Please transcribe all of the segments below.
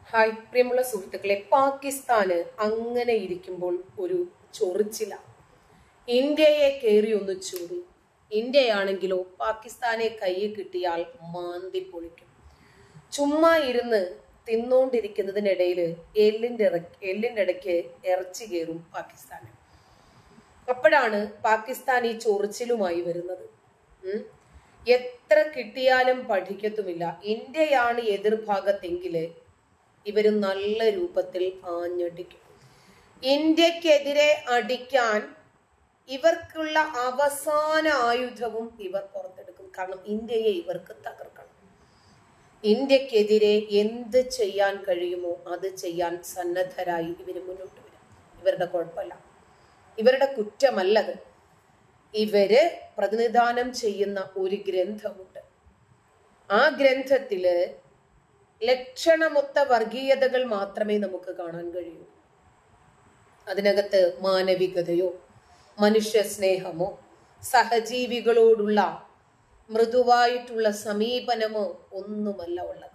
Hi പ്രിയമുള്ള സുഹൃത്തുക്കളെ പാകിസ്ഥാന് അങ്ങനെ ഇരിക്കുമ്പോൾ ഒരു ചൊറിച്ചില ഇന്ത്യയെ കയറി ഒന്ന് ചൊറി ഇന്ത്യയാണെങ്കിലോ പാകിസ്ഥാനെ കയ്യിൽ കിട്ടിയാൽ മാന്തി പൊളിക്കും ചുമ്മാ ഇരുന്ന് തിന്നോണ്ടിരിക്കുന്നതിനിടയിൽ എല്ലിന്റെ ഇറ- എല്ലിന്റെ ഇടയ്ക്ക് ഇറച്ചി കയറും പാകിസ്ഥാന് അപ്പോഴാണ് പാകിസ്ഥാൻ ഈ ചൊറിച്ചിലുമായി വരുന്നത് ഉം. എത്ര കിട്ടിയാലും പഠിക്കത്തുമില്ല ഇന്ത്യയാണ് എതിർഭാഗത്തെങ്കില് ഇവര് നല്ല രൂപത്തിൽ ആഞ്ഞടിക്കും ഇന്ത്യക്കെതിരെ അടിക്കാൻ ഇവർക്കുള്ള അവസാന ആയുധവും ഇവർ പുറത്തെടുക്കും കാരണം ഇന്ത്യയെ ഇവർക്ക് തകർക്കണം ഇന്ത്യക്കെതിരെ എന്ത് ചെയ്യാൻ കഴിയുമോ അത് ചെയ്യാൻ സന്നദ്ധരായി ഇവര് മുന്നോട്ട് വരും ഇവരുടെ കുഴപ്പമല്ല ഇവരുടെ കുറ്റമല്ലത് ഇവര് പ്രതിനിധാനം ചെയ്യുന്ന ഒരു ഗ്രന്ഥമുണ്ട് ആ ഗ്രന്ഥത്തില് ലക്ഷണമൊത്ത വർഗീയതകൾ മാത്രമേ നമുക്ക് കാണാൻ കഴിയൂ അതിനകത്ത് മാനവികതയോ മനുഷ്യ സ്നേഹമോ സഹജീവികളോടുള്ള മൃദുവായിട്ടുള്ള സമീപനമോ ഒന്നുമല്ല ഉള്ളത്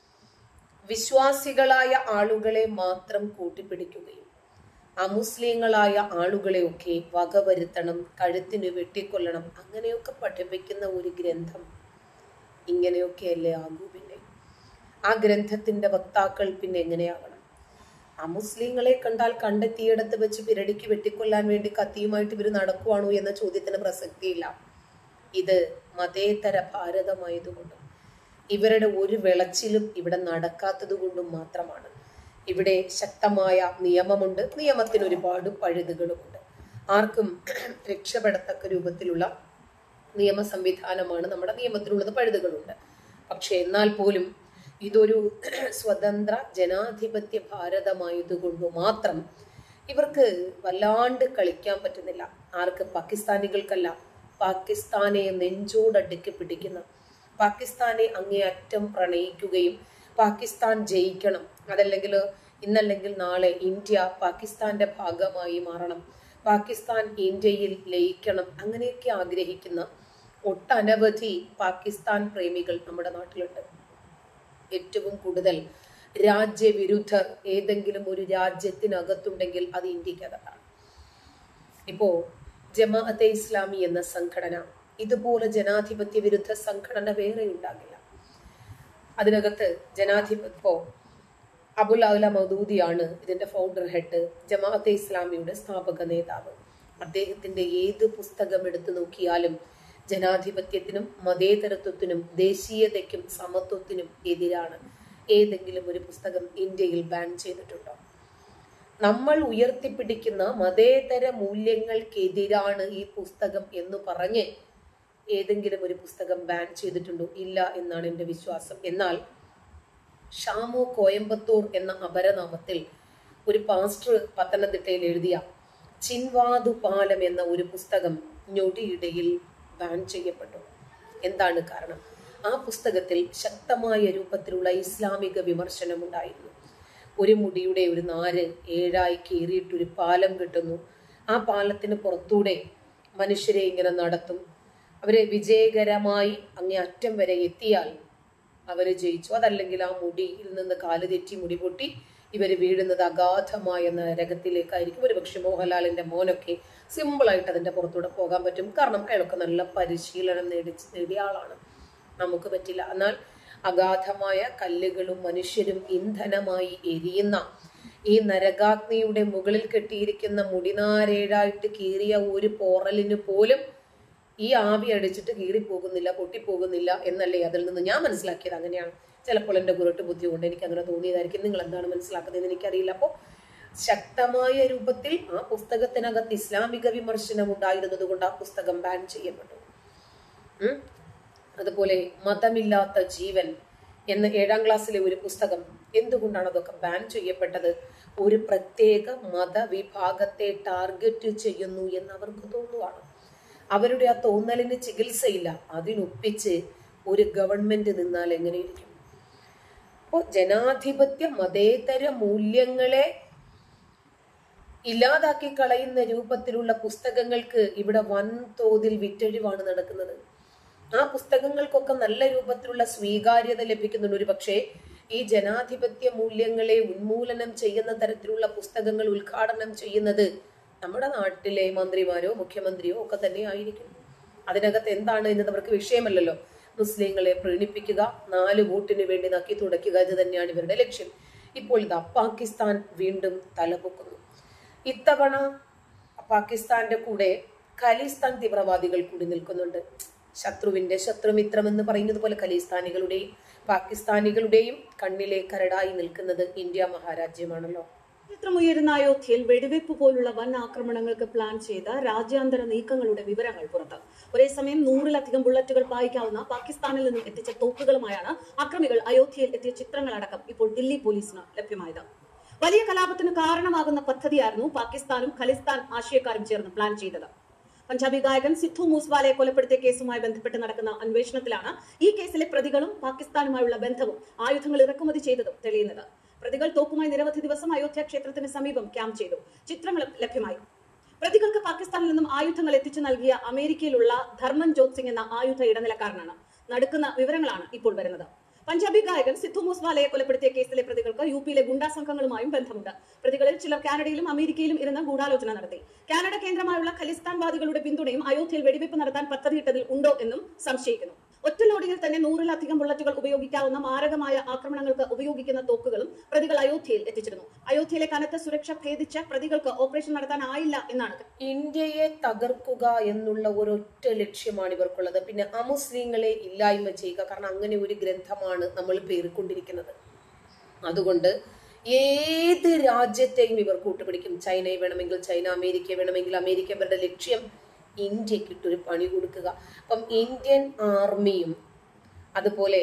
വിശ്വാസികളായ ആളുകളെ മാത്രം കൂട്ടിപ്പിടിക്കുകയും അമുസ്ലിങ്ങളായ ആളുകളെയൊക്കെ വകവരുത്തണം കഴുത്തിന് വെട്ടിക്കൊല്ലണം അങ്ങനെയൊക്കെ പഠിപ്പിക്കുന്ന ഒരു ഗ്രന്ഥം ഇങ്ങനെയൊക്കെയല്ലേ ആകൂ പിന്നെ ആ ഗ്രന്ഥത്തിന്റെ വക്താക്കൾ പിന്നെ എങ്ങനെയാകണം അമുസ്ലിങ്ങളെ കണ്ടാൽ കണ്ടെത്തിയിടത്ത് വെച്ച് പിരടിക്ക് വെട്ടിക്കൊല്ലാൻ വേണ്ടി കത്തിയുമായിട്ട് ഇവർ നടക്കുവാണോ എന്ന ചോദ്യത്തിന് പ്രസക്തിയില്ല ഇത് മതേതര ഭാരതമായതുകൊണ്ടും ഇവരുടെ ഒരു വിളച്ചിലും ഇവിടെ നടക്കാത്തത് കൊണ്ടും മാത്രമാണ് ഇവിടെ ശക്തമായ നിയമമുണ്ട് നിയമത്തിന് ഒരുപാട് പഴുതുകളുമുണ്ട് ആർക്കും രക്ഷപ്പെടത്തക്ക രൂപത്തിലുള്ള നിയമ സംവിധാനമാണ് നമ്മുടെ നിയമത്തിലുള്ളത് പഴുതുകളുണ്ട് പക്ഷെ എന്നാൽ പോലും ഇതൊരു സ്വതന്ത്ര ജനാധിപത്യ ഭാരതമായതുകൊണ്ട് മാത്രം ഇവർക്ക് വല്ലാണ്ട് കളിക്കാൻ പറ്റുന്നില്ല ആർക്ക് പാകിസ്ഥാനികൾക്കല്ല പാകിസ്ഥാനെ നെഞ്ചോടടുക്കി പിടിക്കുന്ന പാകിസ്ഥാനെ അങ്ങേയറ്റം പ്രണയിക്കുകയും പാകിസ്ഥാൻ ജയിക്കണം അതല്ലെങ്കിൽ ഇന്നല്ലെങ്കിൽ നാളെ ഇന്ത്യ പാകിസ്ഥാന്റെ ഭാഗമായി മാറണം പാകിസ്ഥാൻ ഇന്ത്യയിൽ ലയിക്കണം അങ്ങനെയൊക്കെ ആഗ്രഹിക്കുന്ന ഒട്ടനവധി പാകിസ്ഥാൻ പ്രേമികൾ നമ്മുടെ നാട്ടിലുണ്ട് ഏറ്റവും കൂടുതൽ രാജ്യവിരുദ്ധർ ഏതെങ്കിലും ഒരു രാജ്യത്തിനകത്തുണ്ടെങ്കിൽ അത് ഇന്ത്യക്കകത്താണ് ഇപ്പോ ജമാഅത്തെ ഇസ്ലാമി എന്ന സംഘടന ഇതുപോലെ ജനാധിപത്യ വിരുദ്ധ സംഘടന വേറെ ഉണ്ടാകില്ല അതിനകത്ത് ജനാധിപത്യ ഇപ്പോ അബുൽ അല മൗദൂദിയാണ് ഇതിന്റെ ഫൗണ്ടർ ഹെഡ് ജമാഅത്തെ ഇസ്ലാമിയുടെ സ്ഥാപക നേതാവ് അദ്ദേഹത്തിന്റെ ഏത് പുസ്തകം എടുത്തു നോക്കിയാലും ജനാധിപത്യത്തിനും മതേതരത്വത്തിനും ദേശീയതയ്ക്കും സമത്വത്തിനും എതിരാണ് ഏതെങ്കിലും ഒരു പുസ്തകം ഇന്ത്യയിൽ ബാൻ ചെയ്തിട്ടുണ്ടോ നമ്മൾ ഉയർത്തിപ്പിടിക്കുന്ന മതേതര മൂല്യങ്ങൾക്കെതിരാണ് ഈ പുസ്തകം എന്ന് പറഞ്ഞ് ഏതെങ്കിലും ഒരു പുസ്തകം ബാൻ ചെയ്തിട്ടുണ്ടോ ഇല്ല എന്നാണ് എൻ്റെ വിശ്വാസം എന്നാൽ ഷാമു കോയമ്പത്തൂർ എന്ന അപരനാമത്തിൽ ഒരു പാസ്റ്റർ പത്തനംതിട്ടയിൽ എഴുതിയ ചിൻവാതു പാലം എന്ന ഒരു പുസ്തകം ഞൊടിയിടയിൽ ബാൻ ചെയ്യപ്പെട്ടു എന്താണ് കാരണം ആ പുസ്തകത്തിൽ ശക്തമായ രൂപത്തിലുള്ള ഇസ്ലാമിക വിമർശനം ഉണ്ടായിരുന്നു ഒരു മുടിയുടെ ഒരു നാര് ഏഴായി കീറിയിട്ട് ഒരു പാലം കിട്ടുന്നു ആ പാലത്തിന് പുറത്തൂടെ മനുഷ്യരെ ഇങ്ങനെ നടത്തും അവരെ വിജയകരമായി അങ്ങേ അറ്റം വരെ എത്തിയാൽ അവര് ജയിച്ചു അതല്ലെങ്കിൽ ആ മുടിയിൽ നിന്ന് കാല് തെറ്റി മുടി പൊട്ടി ഇവര് വീഴുന്നത് അഗാധമായ നരകത്തിലേക്കായിരിക്കും ഒരു പക്ഷെ മോഹൻലാലിന്റെ മോനൊക്കെ സിമ്പിളായിട്ട് അതിന്റെ പുറത്തൂടെ പോകാൻ പറ്റും കാരണം അയാളൊക്കെ നല്ല പരിശീലനം നേടി നേടിയ ആളാണ് നമുക്ക് പറ്റില്ല എന്നാൽ അഗാധമായ കല്ലുകളും മനുഷ്യരും ഇന്ധനമായി എരിയുന്ന ഈ നരകാഗ്നിയുടെ മുകളിൽ കെട്ടിയിരിക്കുന്ന മുടിനാരേഴായിട്ട് കീറിയ ഒരു പോറലിന് പോലും ഈ ആവി അടിച്ചിട്ട് കീറിപ്പോകുന്നില്ല പൊട്ടിപ്പോകുന്നില്ല എന്നല്ലേ അതിൽ നിന്ന് ഞാൻ മനസ്സിലാക്കിയത് അങ്ങനെയാണ് ചിലപ്പോൾ എൻ്റെ കുരുട്ട് ബുദ്ധി കൊണ്ട് എനിക്ക് അങ്ങനെ തോന്നിയതായിരിക്കും നിങ്ങൾ എന്താണ് മനസ്സിലാക്കുന്നത് എനിക്കറിയില്ല അപ്പോൾ ശക്തമായ രൂപത്തിൽ ആ പുസ്തകത്തിനകത്ത് ഇസ്ലാമിക വിമർശനം ഉണ്ടായിരുന്നത് കൊണ്ട് ആ പുസ്തകം ബാൻ ചെയ്യപ്പെട്ടു ഉം. അതുപോലെ മതമില്ലാത്ത ജീവൻ എന്ന ഏഴാം ക്ലാസ്സിലെ ഒരു പുസ്തകം എന്തുകൊണ്ടാണ് അതൊക്കെ ബാൻ ചെയ്യപ്പെട്ടത് ഒരു പ്രത്യേക മതവിഭാഗത്തെ ടാർഗറ്റ് ചെയ്യുന്നു എന്ന് അവർക്ക് തോന്നുവാണ് അവരുടെ ആ തോന്നലിന് ചികിത്സയില്ല അതിനൊപ്പിച്ച് ഒരു ഗവൺമെന്റ് നിന്നാൽ എങ്ങനെയിരിക്കും അപ്പോൾ ജനാധിപത്യ മതേതര മൂല്യങ്ങളെ ഇല്ലാതാക്കി കളയുന്ന രൂപത്തിലുള്ള പുസ്തകങ്ങൾക്ക് ഇവിടെ വൻതോതിൽ വിറ്റഴിവാണ് നടക്കുന്നത് ആ പുസ്തകങ്ങൾക്കൊക്കെ നല്ല രൂപത്തിലുള്ള സ്വീകാര്യത ലഭിക്കുന്നുണ്ട് ഒരു പക്ഷേ ഈ ജനാധിപത്യ മൂല്യങ്ങളെ ഉന്മൂലനം ചെയ്യുന്ന തരത്തിലുള്ള പുസ്തകങ്ങൾ ഉദ്ഘാടനം ചെയ്യുന്നത് നമ്മുടെ നാട്ടിലെ മന്ത്രിമാരോ മുഖ്യമന്ത്രിയോ ഒക്കെ തന്നെ ആയിരിക്കും അതിനകത്ത് എന്താണ് എന്നത് അവർക്ക് വിഷയമല്ലല്ലോ മുസ്ലിങ്ങളെ പ്രീണിപ്പിക്കുക നാല് വോട്ടിന് വേണ്ടി നക്കി തുടയ്ക്കുക ഇത് തന്നെയാണ് ഇവരുടെ ലക്ഷ്യം ഇപ്പോൾ ഇതാ പാകിസ്ഥാൻ വീണ്ടും തലപൊക്കുന്നു ഇത്തവണ പാകിസ്ഥാന്റെ കൂടെ ഖലിസ്ഥാൻ തീവ്രവാദികൾ കൂടി നിൽക്കുന്നുണ്ട് ശത്രുവിന്റെ ശത്രുമിത്രം എന്ന് പറയുന്നത് പോലെ ഖലിസ്ഥാനികളുടെയും പാകിസ്ഥാനികളുടെയും കണ്ണിലെ കരടായി നിൽക്കുന്നത് ഇന്ത്യ മഹാരാജ്യമാണല്ലോ ചരിത്രമുയരുന്ന അയോധ്യയിൽ വെടിവെപ്പ് പോലുള്ള വൻ ആക്രമണങ്ങൾക്ക് പ്ലാൻ ചെയ്ത രാജ്യാന്തര നീക്കങ്ങളുടെ വിവരങ്ങൾ പുറത്ത് ഒരേ സമയം നൂറിലധികം ബുള്ളറ്റുകൾ പായിക്കാവുന്ന പാകിസ്ഥാനിൽ നിന്നും എത്തിച്ച തോക്കുകളുമായാണ് അക്രമികൾ അയോധ്യയിൽ എത്തിയ ചിത്രങ്ങളടക്കം ഇപ്പോൾ ദില്ലി പോലീസിന് ലഭ്യമായത് വലിയ കലാപത്തിന് കാരണമാകുന്ന പദ്ധതിയായിരുന്നു പാകിസ്ഥാനും ഖലിസ്ഥാൻ ആശയക്കാരും ചേർന്ന് പ്ലാൻ ചെയ്തത് പഞ്ചാബി ഗായകൻ സിദ്ധു മൂസ്വാലയെ കൊലപ്പെടുത്തിയ കേസുമായി ബന്ധപ്പെട്ട് നടക്കുന്ന അന്വേഷണത്തിലാണ് ഈ കേസിലെ പ്രതികളും പാകിസ്ഥാനുമായുള്ള ബന്ധവും ആയുധങ്ങൾ ഇറക്കുമതി ചെയ്തതും തെളിയുന്നത് പ്രതികൾ തോക്കുമായി നിരവധി ദിവസം അയോധ്യ ക്ഷേത്രത്തിന് സമീപം ക്യാമ്പ് ചെയ്തു ചിത്രങ്ങളും ലഭ്യമായി പ്രതികൾക്ക് പാകിസ്ഥാനിൽ നിന്നും ആയുധങ്ങൾ എത്തിച്ചു നൽകിയ അമേരിക്കയിലുള്ള ധർമ്മൻ ജോത് സിംഗ് എന്ന ആയുധ ഇടനിലക്കാരനാണ് നടക്കുന്ന വിവരങ്ങളാണ് ഇപ്പോൾ വരുന്നത് പഞ്ചാബി ഗായകൻ സിദ്ധു മൂസ്വാലയെ കൊലപ്പെടുത്തിയ കേസിലെ പ്രതികൾക്ക് യു പിയിലെ ഗുണ്ടാ സംഘങ്ങളുമായും ബന്ധമുണ്ട് പ്രതികളിൽ ചിലർ കാനഡയിലും അമേരിക്കയിലും ഇരുന്ന് ഗൂഢാലോചന നടത്തി കാനഡ കേന്ദ്രമായുള്ള ഖലിസ്ഥാൻവാദികളുടെ പിന്തുണയും അയോധ്യയിൽ വെടിവെപ്പ് നടത്താൻ പദ്ധതിയിട്ടതിൽ ഉണ്ടോ എന്നും സംശയിക്കുന്നു ഒറ്റ ലോഡിങ്ങിൽ തന്നെ നൂറിലധികം ബുള്ളറ്റുകൾ ഉപയോഗിക്കാവുന്ന മാരകമായ ആക്രമണങ്ങൾക്ക് ഉപയോഗിക്കുന്ന തോക്കുകളും പ്രതികൾ അയോധ്യയിൽ എത്തിച്ചിരുന്നു അയോധ്യയിലെ കനത്ത സുരക്ഷ ഭേദിച്ച് പ്രതികൾക്ക് ഓപ്പറേഷൻ നടത്താനായില്ല എന്നാണ് ഇന്ത്യയെ തകർക്കുക എന്നുള്ള ഒരൊറ്റ ലക്ഷ്യമാണ് ഇവർക്കുള്ളത് പിന്നെ അമുസ്ലിങ്ങളെ ഇല്ലായ്മ ചെയ്യുക കാരണം അങ്ങനെ ഒരു ഗ്രന്ഥമാണ് നമ്മൾ പേറിക്കൊണ്ടിരിക്കുന്നത് അതുകൊണ്ട് ഏത് രാജ്യത്തെയും ഇവർ കൂട്ടുപിടിക്കും ചൈനയെ വേണമെങ്കിൽ ചൈന അമേരിക്കയെ വേണമെങ്കിൽ അമേരിക്ക ഇവരുടെ ലക്ഷ്യം ഇന്ത്യക്ക് ഇട്ടൊരു പണി കൊടുക്കുക അപ്പം ഇന്ത്യൻ ആർമിയും അതുപോലെ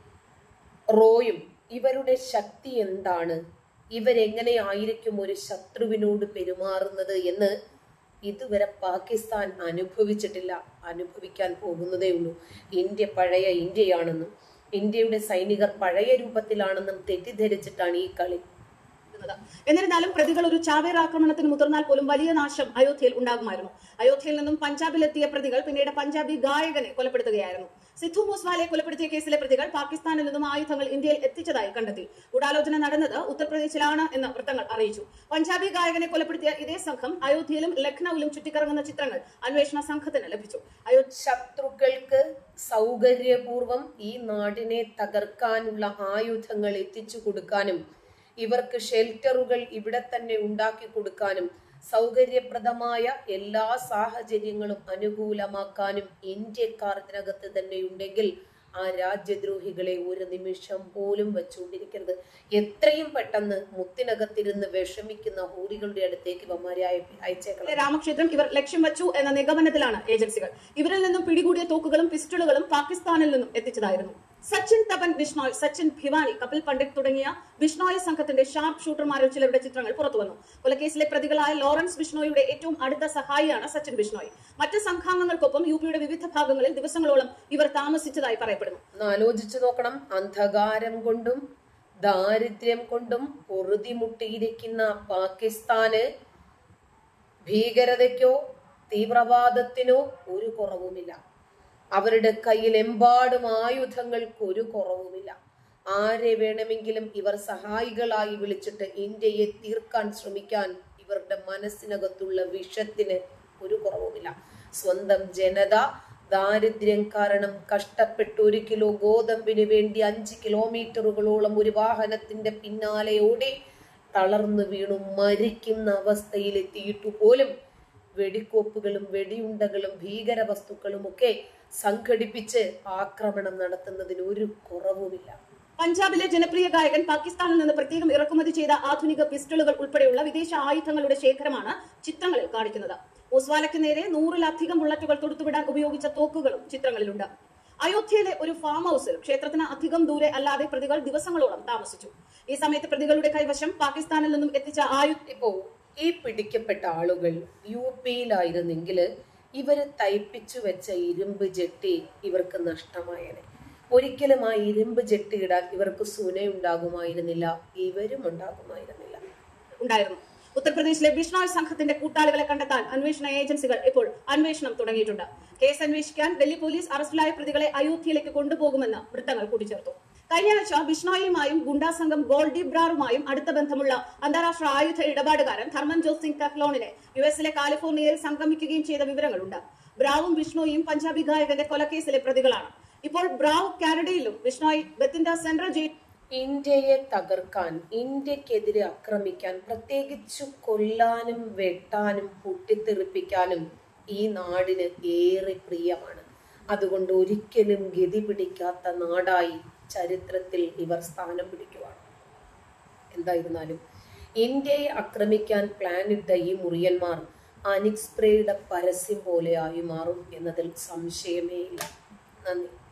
റോയും ഇവരുടെ ശക്തി എന്താണ് ഇവരെങ്ങനെയായിരിക്കും ഒരു ശത്രുവിനോട് പെരുമാറുന്നത് എന്ന് ഇതുവരെ പാകിസ്ഥാൻ അനുഭവിച്ചിട്ടില്ല അനുഭവിക്കാൻ പോകുന്നതേ ഉള്ളൂ ഇന്ത്യ പഴയ ഇന്ത്യയാണെന്നും ഇന്ത്യയുടെ സൈനികർ പഴയ രൂപത്തിലാണെന്നും തെറ്റിദ്ധരിച്ചിട്ടാണ് ഈ കളി നടത്തുന്നത് എന്നിരുന്നാലും പ്രതികൾ ഒരു ചാവേർ ആക്രമണത്തിന് മുതിർന്നാൽ പോലും വലിയ നാശം അയോധ്യയിൽ ഉണ്ടാകുമായിരുന്നു അയോധ്യയിൽ നിന്നും പഞ്ചാബിലെത്തിയ പ്രതികൾ പിന്നീട് പഞ്ചാബി ഗായകനെ കൊലപ്പെടുത്തുകയായിരുന്നു സിദ്ധു മൂസ്വാലയെ കൊലപ്പെടുത്തിയ കേസിലെ പ്രതികൾ പാകിസ്ഥാനിൽ നിന്നും ആയുധങ്ങൾ ഇന്ത്യയിൽ എത്തിച്ചതായി കണ്ടെത്തി ഗൂഢാലോചന നടന്നത് ഉത്തർപ്രദേശിലാണ് എന്ന് വൃത്തങ്ങൾ അറിയിച്ചു പഞ്ചാബി ഗായകനെ കൊലപ്പെടുത്തിയ ഇതേ സംഘം അയോധ്യയിലും ലക്നൌവിലും ചുറ്റിക്കറങ്ങുന്ന ചിത്രങ്ങൾ അന്വേഷണ സംഘത്തിന് ലഭിച്ചു അയോധ്യ ശത്രുക്കൾക്ക് സൗകര്യപൂർവം ഈ നാടിനെ തകർക്കാനുള്ള ആയുധങ്ങൾ എത്തിച്ചു കൊടുക്കാനും ഇവർക്ക് ഷെൽട്ടറുകൾ ഇവിടെ തന്നെ ഉണ്ടാക്കി കൊടുക്കാനും സൗകര്യപ്രദമായ എല്ലാ സാഹചര്യങ്ങളും അനുകൂലമാക്കാനും ഇന്ത്യക്കാർ ഇതിനകത്ത് തന്നെ ഉണ്ടെങ്കിൽ ആ രാജ്യദ്രോഹികളെ ഒരു നിമിഷം പോലും വെച്ചുകൊണ്ടിരിക്കരുത് എത്രയും പെട്ടെന്ന് മുത്തിനകത്തിരുന്ന് വിഷമിക്കുന്ന ഹൂറികളുടെ അടുത്തേക്ക് ഇവന്മാരെ അയ- അയച്ചേക്കണം രാമക്ഷേത്രം ഇവർ ലക്ഷ്യം വെച്ചു എന്ന നിഗമനത്തിലാണ് ഏജൻസികൾ ഇവരിൽ നിന്നും പിടികൂടിയ തോക്കുകളും പിസ്റ്റളുകളും പാകിസ്ഥാനിൽ നിന്നും എത്തിച്ചതായിരുന്നു സച്ചിൻ തപൻ ബിഷ്ണോയ് സച്ചിൻ ഭിവാനി കപിൽ പണ്ഡിറ്റ് തുടങ്ങിയ ബിഷ്ണോയ് സംഘത്തിന്റെ ഷാർപ്പ് ഷൂട്ടർമാരിൽ ചിലരുടെ ചിത്രങ്ങൾ പുറത്തുവന്നു കൊലക്കേസിലെ പ്രതികളായ ലോറൻസ് ബിഷ്ണോയുടെ ഏറ്റവും അടുത്ത സഹായിയാണ് സച്ചിൻ ബിഷ്ണോയ് മറ്റ് സംഘാംഗങ്ങൾക്കൊപ്പം യു പിയുടെ വിവിധ ഭാഗങ്ങളിൽ ദിവസങ്ങളോളം ഇവർ താമസിച്ചതായി പറയപ്പെടുന്നു ഒന്ന് ആലോചിച്ചു നോക്കണം അന്ധകാരം കൊണ്ടും ദാരിദ്ര്യം കൊണ്ടും പൊറുതിമുട്ടിയിരിക്കുന്ന പാകിസ്ഥാന് ഭീകരതയ്ക്കോ തീവ്രവാദത്തിനോ ഒരു കുറവുമില്ല അവരുടെ കയ്യിൽ എമ്പാടും ആയുധങ്ങൾക്ക് ഒരു കുറവുമില്ല ആരെ വേണമെങ്കിലും ഇവർ സഹായികളായി വിളിച്ചിട്ട് ഇന്ത്യയെ തീർക്കാൻ ശ്രമിക്കാൻ ഇവരുടെ മനസ്സിനകത്തുള്ള വിഷത്തിന് ഒരു കുറവുമില്ല സ്വന്തം ജനത ദാരിദ്ര്യം കാരണം കഷ്ടപ്പെട്ട് ഒരു കിലോ ഗോതമ്പിന് വേണ്ടി അഞ്ച് കിലോമീറ്ററുകളോളം ഒരു വാഹനത്തിന്റെ പിന്നാലെ ഓടി തളർന്നു വീണു മരിക്കുന്ന അവസ്ഥയിലെത്തിയിട്ടു പോലും വെടിക്കോപ്പുകളും വെടിയുണ്ടകളും ഭീകര വസ്തുക്കളും ഒക്കെ സംഘടിപ്പിച്ച് ആക്രമണം നടത്തുന്നതിന് ഒരു കുറവുമില്ല പഞ്ചാബിലെ ജനപ്രിയ ഗായകൻ പാകിസ്ഥാനിൽ നിന്ന് പ്രത്യേകം ഇറക്കുമതി ചെയ്ത ആധുനിക പിസ്റ്റളുകൾ ഉൾപ്പെടെയുള്ള വിദേശ ആയുധങ്ങളുടെ ശേഖരമാണ് ചിത്രങ്ങളിൽ കാണിക്കുന്നത് ഒസ്വാലയ്ക്ക് നേരെ നൂറിലധികം ബുള്ളറ്റുകൾ തൊടുത്തുവിടാൻ ഉപയോഗിച്ച തോക്കുകളും ചിത്രങ്ങളിലുണ്ട് അയോധ്യയിലെ ഒരു ഫാം ഹൌസിൽ ക്ഷേത്രത്തിന് അധികം ദൂരെ അല്ലാതെ പ്രതികൾ ദിവസങ്ങളോളം താമസിച്ചു ഈ സമയത്ത് പ്രതികളുടെ കൈവശം പാകിസ്ഥാനിൽ നിന്നും എത്തിച്ച ആയുധ ഇപ്പോ ഈ പിടിക്കപ്പെട്ട ആളുകൾ യു പിയിലായിരുന്നെങ്കിൽ ഇവര് തയ്പ്പിച്ചു വെച്ച ഇരുമ്പ് ജെട്ടി ഇവർക്ക് നഷ്ടമായേനെ ഒരിക്കലും ആ ഇരുമ്പ് ജെട്ടി ഇടാൻ ഇവർക്ക് സുനയുണ്ടാകുമായിരുന്നില്ല ഇവരും ഉണ്ടാകുമായിരുന്നില്ല ഉണ്ടായിരുന്നു ഉത്തർപ്രദേശിലെ ബിഷ്ണോയ് സംഘത്തിന്റെ കൂട്ടാളികളെ കണ്ടെത്താൻ അന്വേഷണ ഏജൻസികൾ ഇപ്പോൾ അന്വേഷണം തുടങ്ങിയിട്ടുണ്ട് കേസ് അന്വേഷിക്കാൻ ഡൽഹി പോലീസ് അറസ്റ്റിലായ പ്രതികളെ അയോധ്യയിലേക്ക് കൊണ്ടുപോകുമെന്ന് വൃത്തങ്ങൾ കൂട്ടിച്ചേർത്തു കഴിഞ്ഞ ആഴ്ച ബിഷ്ണോയിയുമായും ഗുണ്ടാ സംഘം ഗോൾഡി ബ്രാറുമായും അടുത്ത ബന്ധമുള്ള അന്താരാഷ്ട്ര ആയുധ ഇടപാടുകാരൻ ധർമ്മൻജോത് സിംഗ് കഹ്ലോണിനെ യു എസിലെ കാലിഫോർണിയയിൽ സംഗമിക്കുകയും ചെയ്ത വിവരങ്ങളുണ്ട് ബ്രാവും ബിഷ്ണോയും പഞ്ചാബി ഗായകന്റെ കൊലക്കേസിലെ പ്രതികളാണ് ഇപ്പോൾ ബ്രാവ് കാനഡയിലും ബിഷ്ണോയി ബത്തിന്റെ സെൻട്രൽ ജയിൽ ഇന്ത്യയെ തകർക്കാൻ ഇന്ത്യക്കെതിരെ ആക്രമിക്കാൻ പ്രത്യേകിച്ചു കൊല്ലാനും വെട്ടാനും പൊട്ടിത്തെറിപ്പിക്കാനും ഈ നാടിന് ഏറെ പ്രിയമാണ് അതുകൊണ്ട് ഒരിക്കലും ഗതി പിടിക്കാത്ത നാടായി ചരിത്രത്തിൽ ഇവർ സ്ഥാനം പിടിക്കുവാണ് എന്തായിരുന്നാലും ഇന്ത്യയെ ആക്രമിക്കാൻ പ്ലാനിട്ട ഈ മുറിയന്മാർ അനിക് സ്പ്രേയുടെ പരസ്യം പോലെയായി മാറും എന്നതിൽ സംശയമേ ഇല്ല നന്ദി